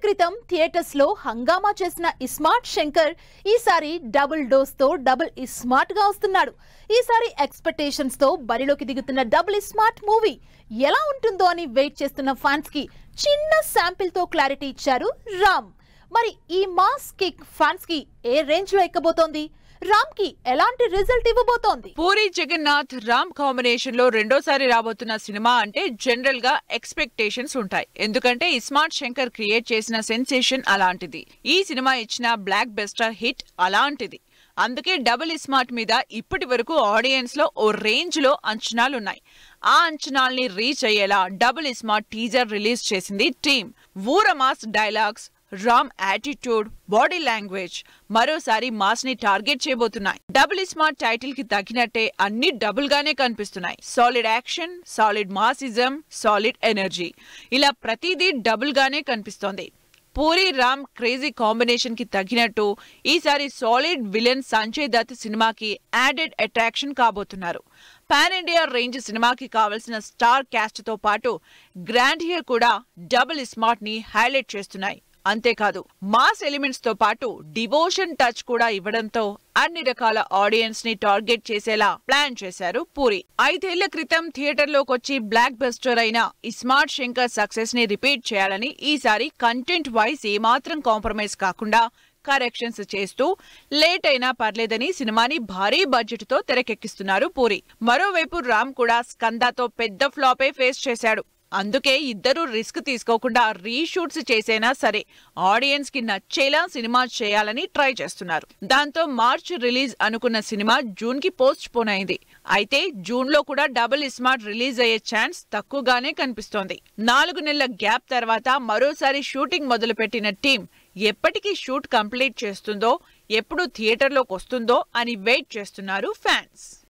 క్రితం థియేటర్స్ లో హంగామా చేసిన ఇస్మార్ట్ శంకర్ ఈసారి డబుల్ డోస్ తో డబుల్ ఇస్మార్ట్ గా వస్తున్నాడు ఈసారి ఎక్స్పెక్టేషన్స్ తో బరిలోకి దిగుతున్న డబుల్ ఇస్మార్ట్ మూవీ ఎలా ఉంటుందో అని వెయిట్ చేస్తున్న ఫ్యాన్స్ కి చిన్న శాంపిల్ తో క్లారిటీ ఇచ్చారు రామ్ మరి ఈ మాస్ కిక్ ఫ్యాన్స్ కి ఏ రేంజ్ లో ఎక్కబోతోంది రామ్ కి ఎలాంటి రిజల్ట్ ఇవ్వబోతోంది పూరి జగన్నాథ్ రామ్ కాంబినేషన్ లో రెండోసారి రాబోతున్న సినిమా అంటే జనరల్ గా ఎక్స్పెక్టేషన్స్ ఉంటాయి ఎందుకంటే ఇస్మార్ట్ శంకర్ క్రియేట్ చేసిన సెన్సేషన్ అలాంటిది ఈ సినిమా ఇచ్చిన బ్లాక్ బెస్టర్ హిట్ అలాంటిది అందుకే డబుల్ ఇస్మార్ట్ మీద ఇప్పటి వరకు ఆడియన్స్ లో ఓ రేంజ్ లో అంచనాలున్నాయి ఆ అంచనాల్ని రీచ్ అయ్యేలా డబుల్ ఇస్మార్ట్ టీజర్ రిలీజ్ చేసింది టీమ్ ఊరమాస్ dialogues Ram attitude body language మరోసారి మాస్ ని టార్గెట్ చేయబోతున్నాయి డబుల్ స్మార్ట్ టైటిల్ కి తగినట్టే అన్ని డబుల్ గానే కనిపిస్తున్నాయి సాలిడ్ యాక్షన్ సాలిడ్ మాసిజం సాలిడ్ ఎనర్జీ ఇలా ప్రతిదీ డబుల్ గానే కనిపిస్తోంది పూరి రామ్ క్రేజీ కాంబినేషన్ కి తగినట్టు ఈసారి సాలిడ్ విలన్ సంజయ్ దత్ సినిమాకి యాడెడ్ అట్రాక్షన్ కాబోతున్నారు పాన్ ఇండియా రేంజ్ సినిమాకి కావలసిన స్టార్ క్యాస్ట్ తో పాటు గ్రాండ్ హియర్ కూడా డబుల్ స్మార్ట్ ని హైలైట్ చేస్తున్నాయి అంతేకాదు మాస్ ఎలిమెంట్స్ తో పాటు డివోషన్ టచ్ కూడా ఇవ్వడంతో అన్ని రకాల ఆడియన్స్ ని టార్గెట్ చేసేలా ప్లాన్ చేశారు పూరి ఐదేళ్ల క్రితం థియేటర్ లోకి వచ్చి బ్లాక్ బస్టర్ అయిన ఇస్మార్ట్ శంకర్ సక్సెస్ ని రిపీట్ చేయాలని ఈసారి కంటెంట్ వైజ్ ఏమాత్రం కాంప్రమైజ్ కాకుండా కరెక్షన్స్ చేస్తూ లేట్ అయినా పర్లేదని సినిమాని భారీ బడ్జెట్ తో తెరకెక్కిస్తున్నారు పూరి మరోవైపు రామ్ కూడా స్కందాతో పెద్ద ఫ్లాపే ఫేస్ చేశాడు అందుకే ఇద్దరు రిస్క్ తీసుకోకుండా రీషూట్స్ చేసైనా సరే ఆడియన్స్ కి నచ్చేలా సినిమా చేయాలని ట్రై చేస్తున్నారు దాంతో మార్చ్ రిలీజ్ అనుకున్న సినిమా జూన్ కి పోస్ట్ పోన్ అయింది అయితే జూన్ లో కూడా డబుల్ స్మార్ట్ రిలీజ్ అయ్యే ఛాన్స్ తక్కువగానే కనిపిస్తోంది నాలుగు నెలల గ్యాప్ తర్వాత మరోసారి షూటింగ్ మొదలుపెట్టిన టీం ఎప్పటికీ షూట్ కంప్లీట్ చేస్తుందో ఎప్పుడు థియేటర్లోకి వస్తుందో అని వెయిట్ చేస్తున్నారు ఫ్యాన్స్